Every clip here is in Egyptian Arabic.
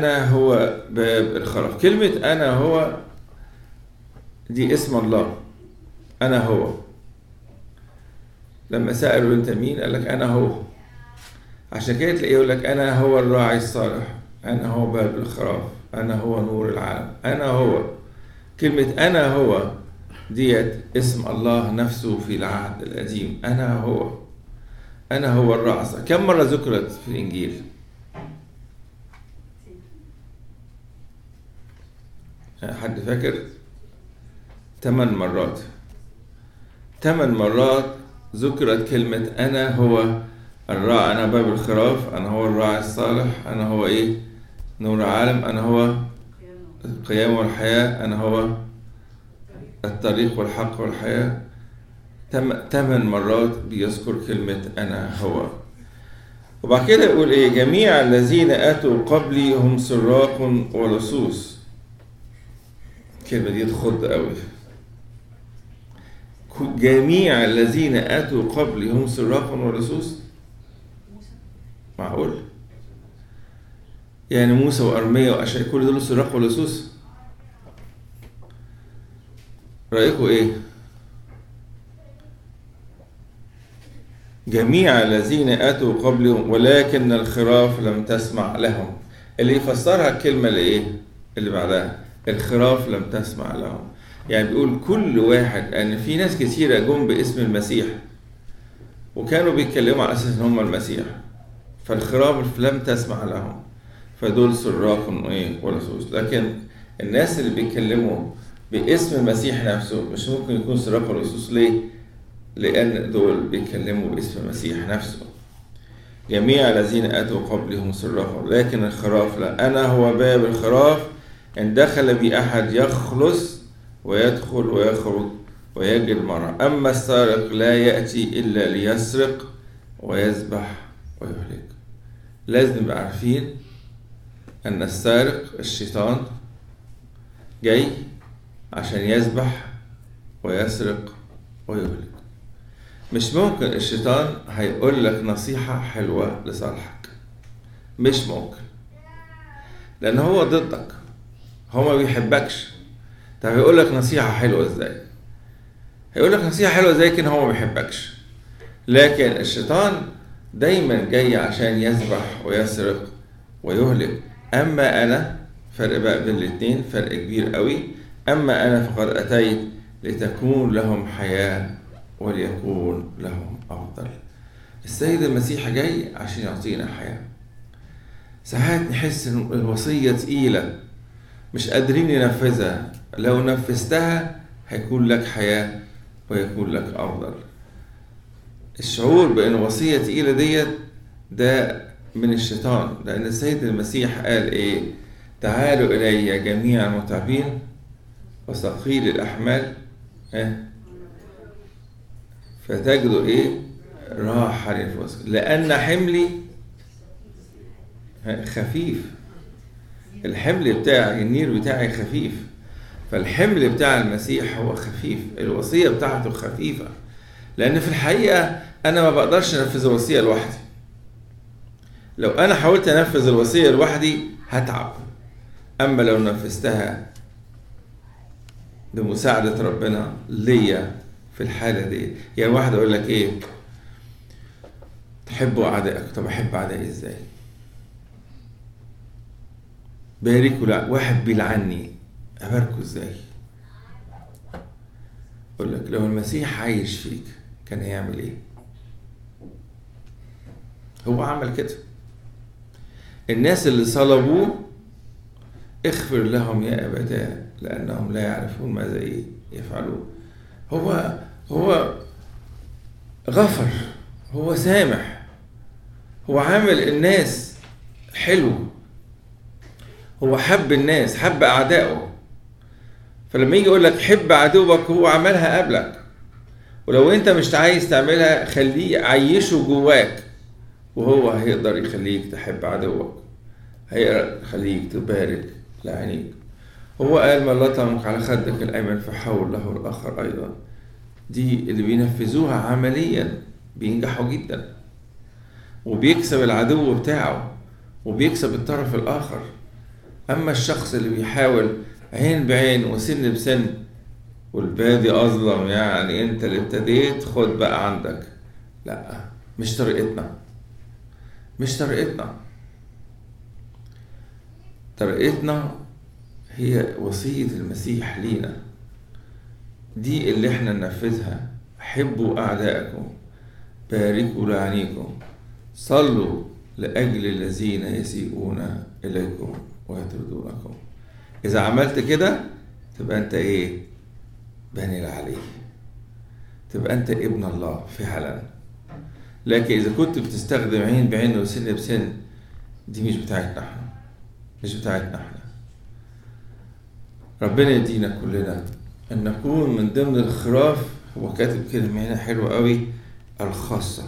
أنا هو باب الخرف كلمة أنا هو دي اسم الله أنا هو لما سألوا أنت مين قال لك أنا هو عشان كده تلاقيه يقول لك أنا هو الراعي الصالح أنا هو باب الخراف أنا هو نور العالم أنا هو كلمة أنا هو ديت اسم الله نفسه في العهد القديم أنا هو أنا هو الرأس كم مرة ذكرت في الإنجيل حد فاكر ثمان مرات ثمان مرات ذكرت كلمة أنا هو الراعي أنا باب الخراف أنا هو الراعي الصالح أنا هو إيه نور العالم أنا هو القيام والحياة أنا هو الطريق والحق والحياة ثمان مرات بيذكر كلمة أنا هو وبعد كده يقول إيه جميع الذين أتوا قبلي هم سراق ولصوص الكلمة دي تخض قوي جميع الذين أتوا قبلي هم سراق ولصوص معقول يعني موسى وأرميا وأشعياء كل دول سراق ولصوص رأيكم إيه؟ جميع الذين أتوا قبلهم ولكن الخراف لم تسمع لهم اللي يفسرها الكلمة اللي إيه؟ اللي بعدها الخراف لم تسمع لهم يعني بيقول كل واحد أن في ناس كثيرة جم باسم المسيح وكانوا بيتكلموا على أساس إن هم المسيح فالخراف لم تسمع لهم فدول سراق إيه ولصوص لكن الناس اللي بيتكلموا باسم المسيح نفسه مش ممكن يكون سراق ولصوص ليه؟ لأن دول بيتكلموا باسم المسيح نفسه جميع الذين أتوا قبلهم سراق لكن الخراف لا أنا هو باب الخراف إن دخل بي أحد يخلص ويدخل ويخرج ويجد مرة أما السارق لا يأتي إلا ليسرق ويذبح ويهلك لازم نبقى عارفين أن السارق الشيطان جاي عشان يذبح ويسرق ويهلك مش ممكن الشيطان هيقول لك نصيحة حلوة لصالحك مش ممكن لأن هو ضدك هو ما بيحبكش طب هيقول لك نصيحة حلوة ازاي هيقول لك نصيحة حلوة ازاي لكن هو ما بيحبكش لكن الشيطان دايما جاي عشان يذبح ويسرق ويهلك اما انا فرق بقى بين الاتنين فرق كبير قوي اما انا فقد اتيت لتكون لهم حياة وليكون لهم افضل السيد المسيح جاي عشان يعطينا حياة ساعات نحس ان الوصية تقيلة مش قادرين ننفذها لو نفذتها هيكون لك حياة ويكون لك أفضل الشعور بأن وصية تقيلة ديت ده من الشيطان لأن السيد المسيح قال إيه تعالوا إلي جميع المتعبين وثقيل الأحمال إيه؟ فتجدوا إيه راحة لنفوسكم لأن حملي خفيف الحمل بتاعي النير بتاعي خفيف فالحمل بتاع المسيح هو خفيف الوصية بتاعته خفيفة لأن في الحقيقة أنا ما بقدرش أنفذ الوصية لوحدي لو أنا حاولت أنفذ الوصية لوحدي هتعب أما لو نفذتها بمساعدة ربنا ليا في الحالة دي يعني واحد يقول لك إيه تحبوا أعدائك طب أحب أعدائي إزاي باركوا لا واحد بيلعني أباركه إزاي أقول لك لو المسيح عايش فيك كان هيعمل إيه هو عمل كده الناس اللي صلبوه اغفر لهم يا أبتاه لأنهم لا يعرفون ماذا إيه يفعلون هو هو غفر هو سامح هو عامل الناس حلو هو حب الناس حب أعدائه فلما يجي يقول لك حب عدوك هو عملها قبلك ولو انت مش عايز تعملها خليه عيشه جواك وهو هيقدر يخليك تحب عدوك هيقدر يخليك تبارك لعينيك هو قال من لطمك على خدك الأيمن فحول له الآخر أيضا دي اللي بينفذوها عمليا بينجحوا جدا وبيكسب العدو بتاعه وبيكسب الطرف الآخر أما الشخص اللي بيحاول عين بعين وسن بسن والبادي أظلم يعني أنت اللي ابتديت خد بقى عندك لا مش طريقتنا مش طريقتنا طريقتنا هي وصية المسيح لينا دي اللي احنا ننفذها حبوا أعدائكم باركوا لعنيكم صلوا لأجل الذين يسيئون إليكم ويطردونكم إذا عملت كده تبقى أنت إيه؟ بني العلي تبقى أنت ابن الله فعلا لكن إذا كنت بتستخدم عين بعين وسن بسن دي مش بتاعتنا احنا مش بتاعتنا احنا ربنا يدينا كلنا أن نكون من ضمن الخراف هو كاتب كلمة هنا حلوة قوي الخاصة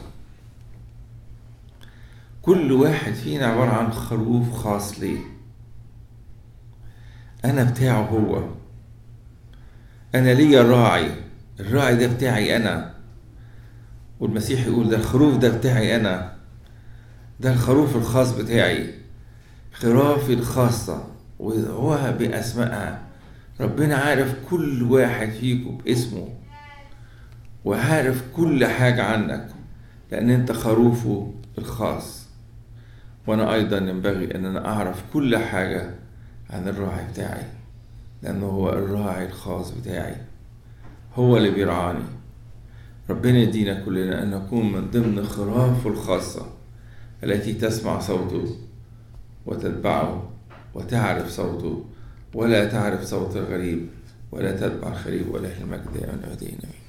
كل واحد فينا عبارة عن خروف خاص ليه أنا بتاعه هو أنا ليا راعي الراعي ده بتاعي أنا والمسيح يقول ده الخروف ده بتاعي أنا ده الخروف الخاص بتاعي خرافي الخاصة ويدعوها بأسمائها ربنا عارف كل واحد فيكم باسمه وعارف كل حاجة عنك لأن أنت خروفه الخاص وأنا أيضا ينبغي أن أنا أعرف كل حاجة عن الراعي بتاعي لأنه هو الراعي الخاص بتاعي هو اللي بيرعاني ربنا يدينا كلنا أن نكون من ضمن خرافه الخاصة التي تسمع صوته وتتبعه وتعرف صوته ولا تعرف صوت الغريب ولا تتبع الغريب ولا المجد أن يهدينا